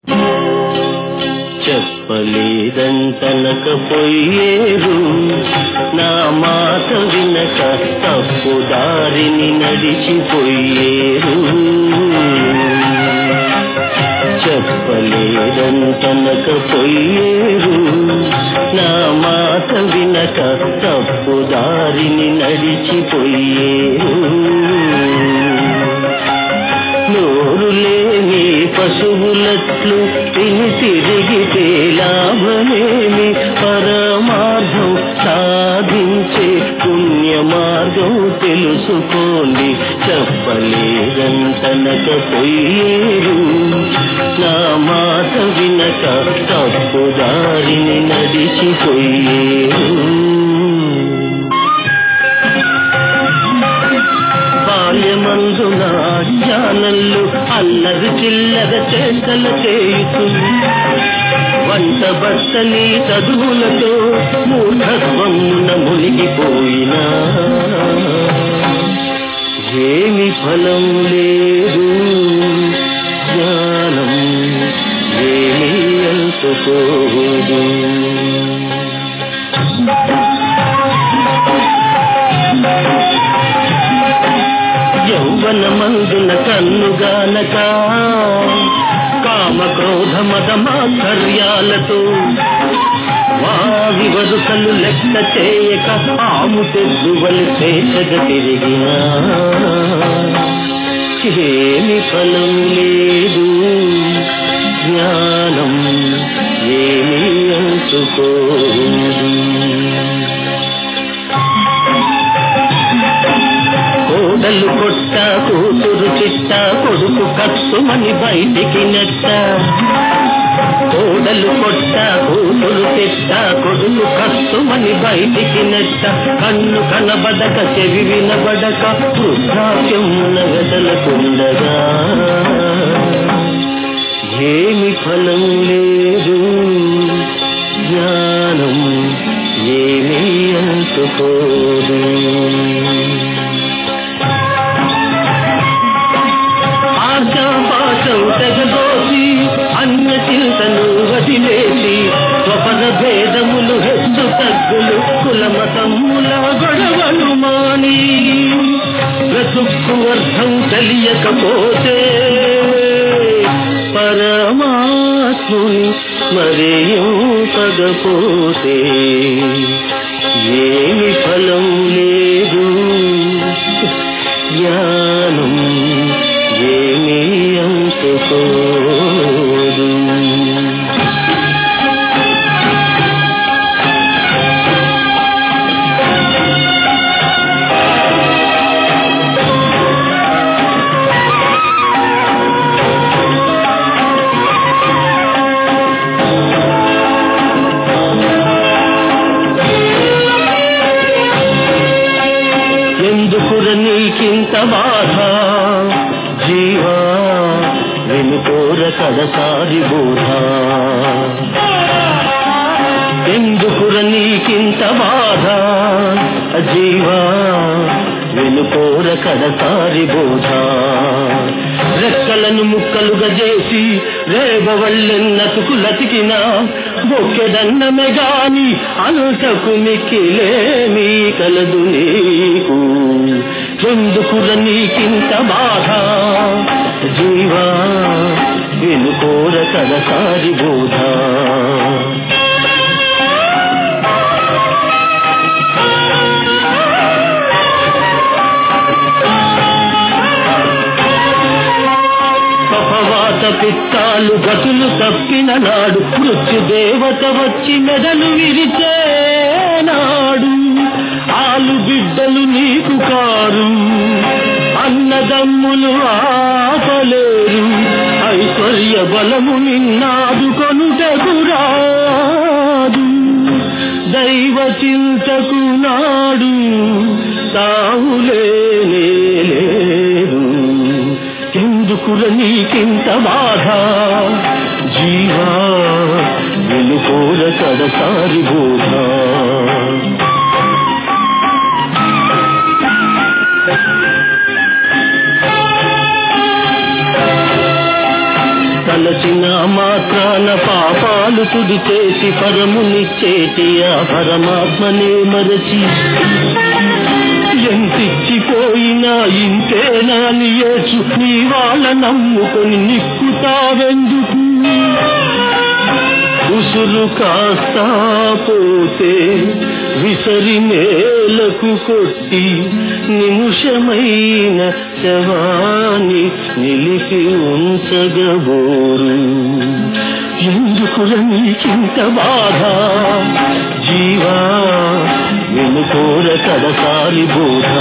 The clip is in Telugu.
చెప్పలేదంటనకపోయేరు నా మాట వినక తప్పు దారిని నడిచిపోయేరు చెప్పలేదంటనకపోయేరు నా మాట వినక తప్పు దారిని నడిచిపోయేరు నోరు లేని పశువులట్లు తిని తిరిగితే లాభమేమి పరమార్థం సాధించే పుణ్య మార్గం తెలుసుకోండి చెప్పలేదంటనకపోయేరు నా మాట వినక తప్పు దారిని నడిచిపోయేరు బాల్యమందున జ్ఞానంలో అల్లరి చిల్లర చేష్టల చేయుతుంది వంట బట్టని చదువులతో మూఢత్వమున మునిగిపోయినా ఏమి ఫలం లేదు జ్ఞానం ఏమి అంటుకోదు యౌవన మందున కన్నుగానక కామ క్రోధ మద మాధర్యాలతో వావి వరుసలు లెక్క చేయక ఆము తెద్దువలు చేసగ తిరిగినా ఏమి ఫలం లేదు జ్ఞానం ఏమి అంటుకోదు కోడలు కొట్ట కూతురు చిట్ట కొడుకు కత్తుమని బయటికి నెట్ట కోడలు కొట్ట కూతురు తిట్ట కొడుకు కత్తుమని బయటికి నెట్ట కన్ను కనబడక చెవి వినబడక వృద్ధాప్యమున వెదలకుండగా ఏమి ఫలం లేదు జ్ఞానం ఏమీ అంటుకోదు ఆశాపాశం తెగదోసి అన్య చింతను వదిలేసి స్వపద భేదములు హెచ్చు తగ్గులు కులమతమ్ముల గొడవలు మాని బ్రతుక్కు అర్థం తెలియకపోతే పరమాత్ముని మరియు పదపోతే ఏమి ఫలం లేదు జ్ఞానం ఏమీ అంటుకోదు ఎందుకుర నీకింత బాధ జీవా వెనుకోర కడసారి బోధ ఎందుకుర నీకింత బాధ జీవా వెనుకోర కడసారి బోధ రెక్కలను ముక్కలుగా చేసి రేబవళ్ళెన్నతుకు లతికినా బొక్కెదన్నమే గాని అంతకు మిక్కిలేమీ కలదు నీకు ఎందుకుర నీకింత బాధ జీవా వెనుకోర కడసారి బోధ కపవాత పిత్తాలు గతులు తప్పిన నాడు మృత్యు దేవత వచ్చి మెడలు విరిచే నాడు ఆలు బిడ్డలు నీకు కారు అన్నదమ్ములు ఆపలేరు ఐశ్వర్య బలము నిన్నాదు కొనుటకు రాదు దైవ చింతకు నాడు తావులేనే లేదు ఎందుకుల నీకింత బాధ జీవా వెలుకోల కడసారి బోధ తలచిన మాత్రాన పాపాలు తుడి చేసి పరమునిచ్చేటి ఆ పరమాత్మనే మరచి ఎంతిచ్చిపోయినా ఇంతేనా నియేచు నీ వాళ్ళ నమ్ముకొని నిక్కుతావెందుకు ఉసురు కాస్తా పోతే విసరి నేలకు కొట్టి నిమిషమైన శవాన్ని నిలిపి ఉంచగబోరు ఎందుకు నీకింత బాధ జీవా వెనుకోర కడసారి బోధ